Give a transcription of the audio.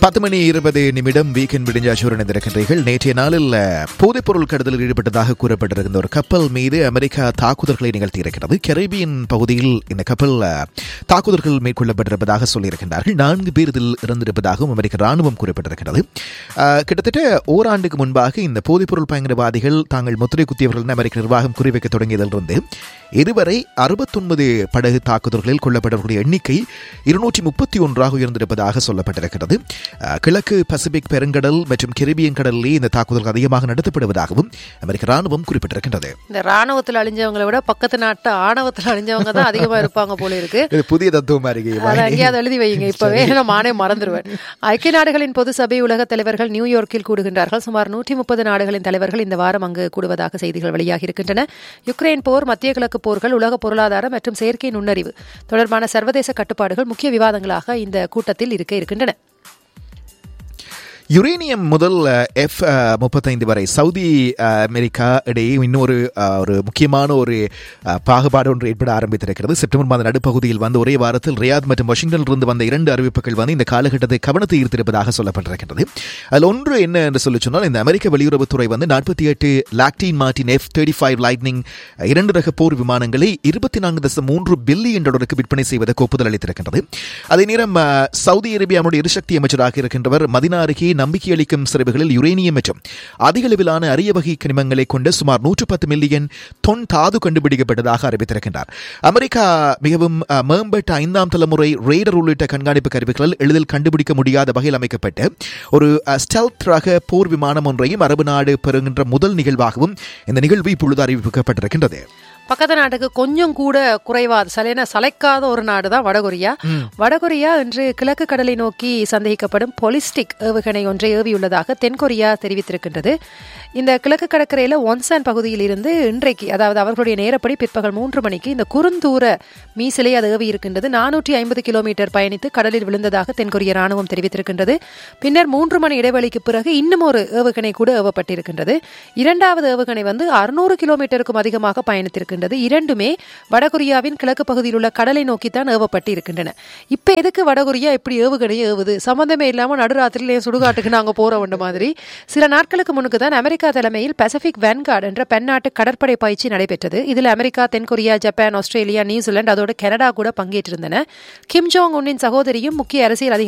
பத்து மணி இருபது நிமிடம் வீக்கெண்ட் விடிஞ்சாச்சூர் இணைந்திருக்கின்றீர்கள் நேற்றைய நாளில் போதைப்பொருள் கடத்தலில் ஈடுபட்டதாக கூறப்பட்டிருக்கின்ற ஒரு கப்பல் மீது அமெரிக்கா தாக்குதல்களை நிகழ்த்தியிருக்கிறது கரீபியன் பகுதியில் இந்த கப்பல் அஹ், தாக்குதல்கள் மேற்கொள்ளப்பட்டிருப்பதாக சொல்லியிருக்கின்றார்கள் நான்கு பேர் இதில் இறந்திருப்பதாகவும் அமெரிக்க ராணுவம் கூறப்பட்டிருக்கிறது அஹ், கிட்டத்தட்ட ஓராண்டுக்கு முன்பாக இந்த போதைப்பொருள் பயங்கரவாதிகள் தாங்கள் முத்திரை குத்தியவர்கள் என அமெரிக்க நிர்வாகம் குறிவைக்க தொடங்கியதிலிருந்து இதுவரை அறுபத்தொன்பது படகு தாக்குதல்களில் கொல்லப்பட்டவர்களுடைய எண்ணிக்கை இருநூற்றி முப்பத்தி ஒன்றாக உயர்ந்திருப்பதாக சொல்லப்பட்டிருக்கிறது அஹ், கிழக்கு பசிபிக் பெருங்கடல் மற்றும் கெரிபியன் கடலிலே இந்த தாக்குதல்கள் அதிகமாக நடத்தப்படுவதாகவும் அமெரிக்க ராணுவம் குறிப்பிட்டிருக்கின்றது இந்த ராணுவத்துல அழிஞ்சவங்களை விட பக்கத்து நாட்டு ஆணவத்துல அழிஞ்சவங்க தான் அதிகமா இருப்பாங்க போல இருக்கு இது புதிய தத்துவமா இருக்கு அதை எங்கேயாவது எழுதி வைங்க இப்பவே நான் நானே மறந்துடுவேன் ஐக்கிய நாடுகளின் பொது சபை உலக தலைவர்கள் நியூயார்க்கில் கூடுகின்றார்கள் சுமார் நூற்றி முப்பது நாடுகளின் தலைவர்கள் இந்த வாரம் அங்கு கூடுவதாக செய்திகள் வெளியாகி இருக்கின்றன யுக்ரைன் போர் மத்திய கிழக்கு போர்கள் உலக பொருளாதாரம் மற்றும் செயற்கை நுண்ணறிவு தொடர்பான சர்வதேச கட்டுப்பாடுகள் முக்கிய விவாதங்களாக இந்த கூட்டத்தில் இருக்க இருக்கின்றன யுரேனியம் முதல் எஃப் முப்பத்தைந்து வரை சவுதி அஹ், அமெரிக்கா இடையே இன்னொரு அஹ், ஒரு முக்கியமான ஒரு அஹ், பாகுபாடு ஒன்று ஏற்பட ஆரம்பித்திருக்கிறது செப்டம்பர் மாத நடுப்பகுதியில் வந்து ஒரே வாரத்தில் ரியாத் மற்றும் வாஷிங்டனில் இருந்து வந்த இரண்டு அறிவிப்புகள் வந்து இந்த காலகட்டத்தை கவனத்தை ஈர்த்திருப்பதாக சொல்லப்பட்டிருக்கிறது அதில் ஒன்று என்ன என்று சொல்லி சொன்னால் இந்த அமெரிக்க வெளியுறவுத்துறை வந்து நாற்பத்தி எட்டு Lockheed Martin F thirty five lightning இரண்டு ரக போர் விமானங்களை இருபத்தி நான்கு தசம் மூன்று பில்லியன் டாலருக்கு விற்பனை செய்வதற்கு ஒப்புதல் அளித்திருக்கின்றது அதே நேரம் அஹ், சவுதி அரேபியாவுடைய எரிசக்தி அமைச்சராக இருக்கின்றவர் மதினா அருகே நம்பிக்கை அளிக்கும் செறிவுகளில் யுரேனியம் மற்றும் அதிக அளவிலான அரிய வகை கனிமங்களை கொண்ட சுமார் நூற்று பத்து மில்லியன் தொன் தாது கண்டுபிடிக்கப்பட்டதாக அறிவித்திருக்கின்றார் அமெரிக்கா மிகவும் அஹ், மேம்பட்ட ஐந்தாம் தலைமுறை ரேடர் உள்ளிட்ட கண்காணிப்பு கருவிகளால் எளிதில் கண்டுபிடிக்க முடியாத வகையில் அமைக்கப்பட்ட ஒரு ஸ்டெல்த் ரக போர் விமானம் ஒன்றையும் அரபு நாடு பெறுகின்ற முதல் நிகழ்வாகவும் இந்த நிகழ்வு இப்பொழுது அறிவிக்கப்பட்டிருக்கின்றது பக்கத்து நாட்டுக்கு கொஞ்சம் கூட குறைவாத சலைன சளைக்காத ஒரு நாடு தான் வடகொரியா வடகொரியா இன்று கிழக்கு கடலை நோக்கி சந்தேகிக்கப்படும் பொலிஸ்டிக் ஏவுகணை ஒன்றை ஏவியுள்ளதாக தென்கொரியா தெரிவித்திருக்கின்றது இந்த கிழக்கு கடற்கரையில ஒன்சான் பகுதியில் இருந்து இன்றைக்கு அதாவது அவர்களுடைய நேரப்படி பிற்பகல் மூன்று மணிக்கு இந்த குறுந்தூர மீசிலை அது ஏவி இருக்கின்றது நானூற்றி ஐம்பது கிலோமீட்டர் பயணித்து கடலில் விழுந்ததாக தென்கொரிய ராணுவம் தெரிவித்திருக்கின்றது பின்னர் மூன்று மணி இடைவெளிக்கு பிறகு இன்னும் ஒரு ஏவுகணை கூட ஏவப்பட்டிருக்கின்றது இரண்டாவது ஏவுகணை வந்து அறுநூறு கிலோமீட்டருக்கும் அதிகமாக பயணித்திருக்கின்றது இரண்டுமே வடகொரியாவின் கிழக்கு பகுதியில் உள்ள கடலை நோக்கித்தான் ஏவப்பட்டு இருக்கின்றன இப்ப எதுக்கு வடகொரியா இப்படி ஏவுகணையை ஏவுது சம்பந்தமே இல்லாம நடுராத்திரில என் சுடுகாட்டுக்கு நாங்க போற வேண்ட மாதிரி சில நாட்களுக்கு முன்னுக்கு தான் அமெரிக்கா தலைமையில் பசிபிக் வென்கார்டு என்ற பன்னாட்டு கடற்படை பயிற்சி நடைபெற்றது இதில் அமெரிக்கா தென்கொரியா ஜப்பான் ஆஸ்திரேலியா நியூசிலாந்து அதோடு கனடா கூட பங்கேற்றிருந்தன கிம் ஜோங் உன்னின் சகோதரியும் முக்கிய அரசியல் அதிகாரி